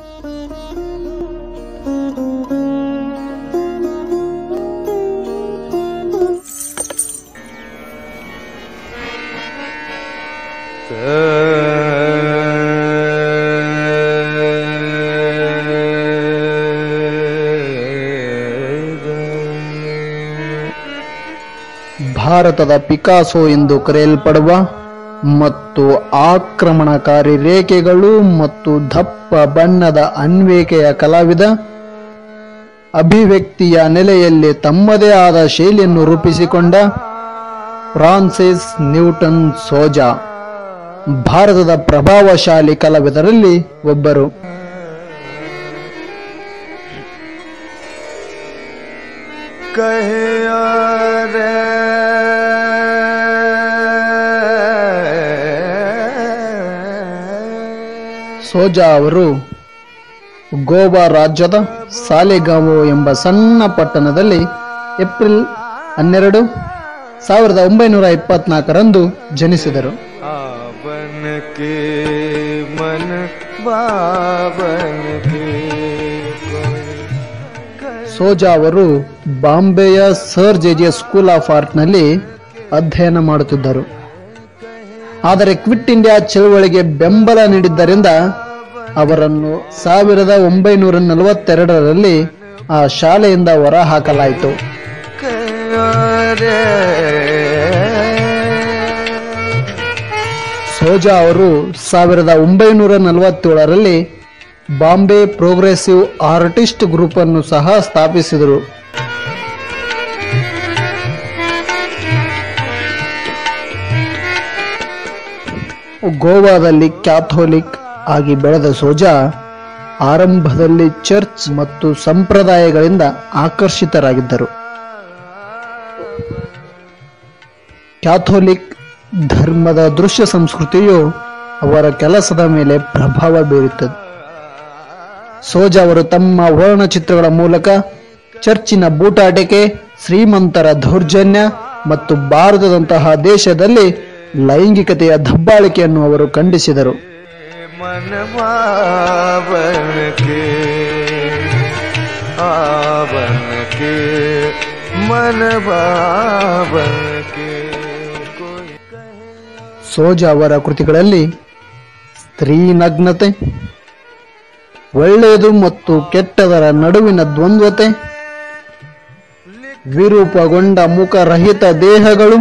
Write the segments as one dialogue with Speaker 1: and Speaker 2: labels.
Speaker 1: ಭಾರತದ ಪಿಕಾಸೋ ಎಂದು ಕರೆಯಲ್ಪಡುವ ಮತ್ತು ಆಕ್ರಮಣಕಾರಿ ರೇಖೆಗಳು ಮತ್ತು ದಪ್ಪ ಬಣ್ಣದ ಅನ್ವೇಷೆಯ ಕಲಾವಿದ ಅಭಿವ್ಯಕ್ತಿಯ ನೆಲೆಯಲ್ಲಿ ತಮ್ಮದೇ ಆದ ಶೈಲಿಯನ್ನು ರೂಪಿಸಿಕೊಂಡ ಫ್ರಾನ್ಸಿಸ್ ನ್ಯೂಟನ್ ಸೋಜಾ ಭಾರತದ ಪ್ರಭಾವಶಾಲಿ ಕಲಾವಿದರಲ್ಲಿ ಒಬ್ಬರು
Speaker 2: कहे
Speaker 1: ಸೋಜಾ ಅವರು ಗೋವಾ ರಾಜ್ಯದ ಸಾಲೆಗಾವೋ ಎಂಬ ಸಣ್ಣ ಪಟ್ಟಣದಲ್ಲಿ ಏಪ್ರಿಲ್ ಹನ್ನೆರಡು ಸಾವಿರದ ಒಂಬೈನೂರ ಇಪ್ಪತ್ನಾಲ್ಕರಂದು ಜನಿಸಿದರು
Speaker 2: आवन के मन बावन के
Speaker 1: ಸೋಜಾ ಅವರು ಬಾಂಬೆಯ ಸರ್ ಜೆಜೆ ಸ್ಕೂಲ್ ಆಫ್ ಆರ್ಟ್ನಲ್ಲಿ ಅಧ್ಯಯನ ಮಾಡುತ್ತಿದ್ದರು ಆದರೆ ಕ್ವಿಟ್ ಇಂಡಿಯಾ ಚಳವಳಿಗೆ ಬೆಂಬಲ ನೀಡಿದ್ದರಿಂದ ಅವರನ್ನು ಸಾವಿರದ ಒಂಬೈನೂರ ನಲವತ್ತೆರಡರಲ್ಲಿ ಆ ಶಾಲೆಯಿಂದ ಹೊರಹಾಕಲಾಯಿತು ಸೋಜಾ ಅವರು ಸಾವಿರದ ಒಂಬೈನೂರ ನಲವತ್ತೇಳರಲ್ಲಿ ಬಾಂಬೆ ಪ್ರೋಗ್ರೆಸಿವ್ ಆರ್ಟಿಸ್ಟ್ ಗ್ರೂಪ್ ಅನ್ನು ಸಹ ಸ್ಥಾಪಿಸಿದರು ಗೋವಾದಲ್ಲಿ ಕ್ಯಾಥೋಲಿಕ್ ಆಗಿ ಬೆಳೆದ ಸೋಜಾ ಆರಂಭದಲ್ಲಿ ಚರ್ಚ್ ಮತ್ತು ಸಂಪ್ರದಾಯಗಳಿಂದ ಆಕರ್ಷಿತರಾಗಿದ್ದರು ಕ್ಯಾಥೋಲಿಕ್ ಧರ್ಮದ ದೃಶ್ಯ ಸಂಸ್ಕೃತಿಯು ಅವರ ಕೆಲಸದ ಮೇಲೆ ಪ್ರಭಾವ ಬೀರುತ್ತದೆ ಸೋಜಾ ಅವರು ತಮ್ಮ ವರ್ಣಚಿತ್ರಗಳ ಮೂಲಕ ಚರ್ಚಿನ ಬೂಟಾಟಿಕೆ ಶ್ರೀಮಂತರ ದೌರ್ಜನ್ಯ ಮತ್ತು ಭಾರತದಂತಹ ದೇಶದಲ್ಲಿ ಲೈಂಗಿಕತೆಯ ದಬ್ಬಾಳಿಕೆಯನ್ನು ಅವರು ಖಂಡಿಸಿದರು
Speaker 2: मन बावन के आवन के मन बावन के कोई
Speaker 1: ಸೋಜಾ ಅವರ ಕೃತಿಗಳಲ್ಲಿ ಸ್ತ್ರೀ ನಗ್ನತೆ ಒಳ್ಳೆಯದು ಮತ್ತು ಕೆಟ್ಟದರ ನಡುವಿನ ದ್ವಂದ್ವತೆ ವಿರೂಪಗೊಂಡ ಮುಖರಹಿತ ದೇಹಗಳು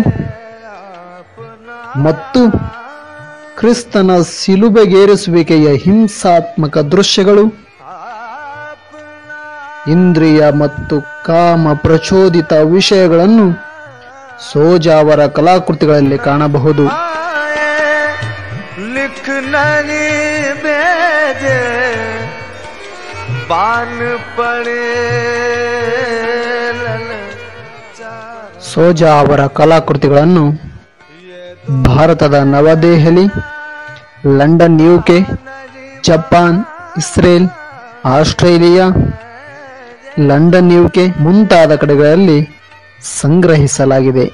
Speaker 1: ಮತ್ತು ಕ್ರಿಸ್ತನ ಸಿಲುಬೆಗೇರಿಸುವಿಕೆಯ ಹಿಂಸಾತ್ಮಕ ದೃಶ್ಯಗಳು ಇಂದ್ರಿಯ ಮತ್ತು ಕಾಮ ಪ್ರಚೋದಿತ ವಿಷಯಗಳನ್ನು ಸೋಜಾ ಅವರ ಕಲಾಕೃತಿಗಳಲ್ಲಿ ಕಾಣಬಹುದು
Speaker 2: लिख नहीं भेजे बान पड़े
Speaker 1: ಸೋಜಾ ಅವರ ಕಲಾಕೃತಿಗಳನ್ನು ಭಾರತದ New Delhi London UK Japan Israel Australia London UK ಮುಂತಾದ ಕಡೆಗಳಲ್ಲಿ ಸಂಗ್ರಹಿಸಲಾಗಿದೆ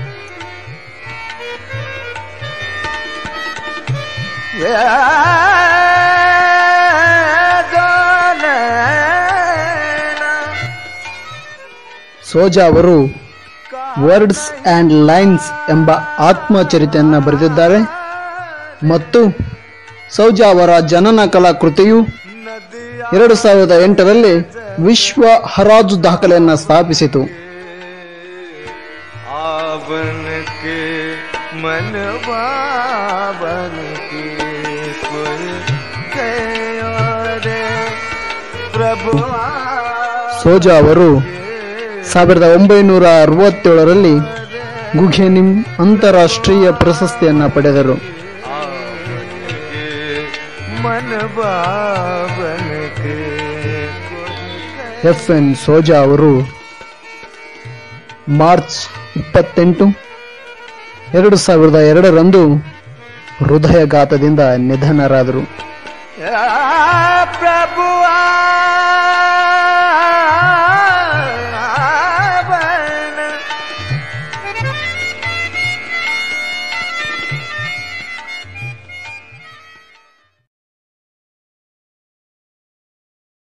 Speaker 1: ಸೋಜಾ ಅವರು ವರ್ಡ್ಸ್ ಅಂಡ್ ಲೈನ್ಸ್ ಎಂಬ ಆತ್ಮಚರಿತೆಯನ್ನು ಬರೆದಿದ್ದಾರೆ ಮತ್ತು ಸೌಜಾ ಅವರ ಜನನ ಕಲಾಕೃತಿಯು ಎರಡು ಸಾವಿರದ ಎಂಟರಲ್ಲಿ ವಿಶ್ವ ಹರಾಜು ದಾಖಲೆಯನ್ನು ಸ್ಥಾಪಿಸಿತು
Speaker 2: आवन के मन बावन के कोई कहो रे प्रभु
Speaker 1: ಸೋಜಾ ಅವರು ಸಾವಿರದ ಒಂಬೈನೂರ ಅರವತ್ತೇಳರಲ್ಲಿ ಗುಘೆನಿಮ್ ಅಂತಾರಾಷ್ಟ್ರೀಯ ಪ್ರಶಸ್ತಿಯನ್ನ ಪಡೆದರು
Speaker 2: के मन बावन के कोई
Speaker 1: ಎಫ್ ಎನ್ ಸೋಜಾ ಅವರು ಮಾರ್ಚ್ ಇಪ್ಪತ್ತೆಂಟು ಎರಡು ಸಾವಿರದ ಎರಡರಂದು ಹೃದಯಘಾತದಿಂದ ನಿಧನರಾದರು
Speaker 2: आ, प्रभु आ